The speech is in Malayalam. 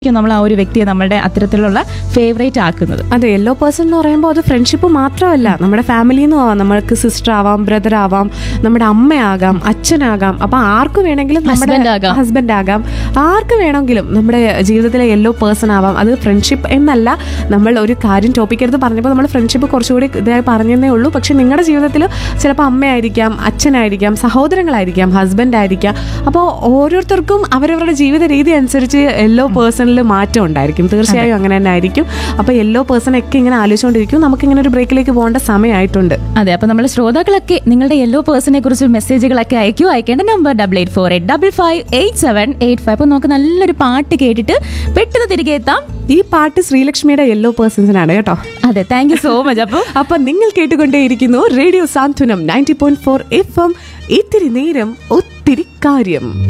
നമ്മൾ ആ ഒരു വ്യക്തിയെ നമ്മുടെ അത്തരത്തിലുള്ള ഫേവറേറ്റ് ആക്കുന്നത് അതെ യെല്ലോ പേഴ്സൺ എന്ന് പറയുമ്പോൾ അത് ഫ്രണ്ട്ഷിപ്പ് മാത്രമല്ല നമ്മുടെ ഫാമിലിയിൽ നിന്നും ആവാം നമ്മൾക്ക് സിസ്റ്റർ ആവാം ബ്രദർ ആവാം നമ്മുടെ അമ്മയാകാം അച്ഛനാകാം അപ്പൊ ആർക്ക് വേണമെങ്കിലും നമ്മുടെ Husband ആകാം. ഹസ്ബൻഡ് ആകാം ആർക്ക് വേണമെങ്കിലും നമ്മുടെ ജീവിതത്തിലെ യെല്ലോ പേഴ്സൺ ആവാം അത് ഫ്രണ്ട്ഷിപ്പ് എന്നല്ല നമ്മൾ ഒരു കാര്യം ടോപ്പിക് എടുത്ത് പറഞ്ഞപ്പോൾ നമ്മൾ ഫ്രണ്ട്ഷിപ്പ് കുറച്ചുകൂടി ഇതായി പറഞ്ഞതേ ഉള്ളൂ പക്ഷെ നിങ്ങളുടെ ജീവിതത്തിൽ ചിലപ്പോൾ അമ്മയായിരിക്കാം അച്ഛനായിരിക്കാം സഹോദരങ്ങളായിരിക്കാം ഹസ്ബൻഡ് ആയിരിക്കാം അപ്പോൾ ഓരോരുത്തർക്കും അവരവരുടെ ജീവിത രീതി അനുസരിച്ച് യെല്ലോ പേഴ്സണിൽ മാറ്റം ഉണ്ടായിരിക്കും തീർച്ചയായും അങ്ങനെ തന്നെ ആയിരിക്കും അപ്പോൾ യെല്ലോ പേഴ്സൺ ഒക്കെ ഇങ്ങനെ ആലോചിച്ചുകൊണ്ടിരിക്കും നമുക്ക് ഇങ്ങനെ ഒരു ബ്രേക്കിലേക്ക് പോകേണ്ട സമയമായിട്ടുണ്ട് അതെ അപ്പൊ നമ്മുടെ ശ്രോതാക്കളൊക്കെ നിങ്ങളുടെ യെല്ലോ പേഴ്സണെ കുറിച്ച് മെസ്സേജുകളൊക്കെ അയക്കൂ അയക്കേണ്ട number double eight four eight double five eight seven eight five അപ്പൊ നമുക്ക് നല്ലൊരു പാട്ട് കേട്ടിട്ട് പെട്ടെന്ന് തിരികെ എത്താം ഈ പാട്ട് ശ്രീലക്ഷ്മിയുടെ യെല്ലോ പേഴ്സൺസിനാണ് കേട്ടോ അതെ താങ്ക് യു സോ മച്ച് അപ്പൊ അപ്പൊ നിങ്ങൾ കേട്ടുകൊണ്ടേയിരിക്കുന്നു radio Santhwanam ninety point four F M ഇത്തിരി നേരം ഒത്തിരി കാര്യം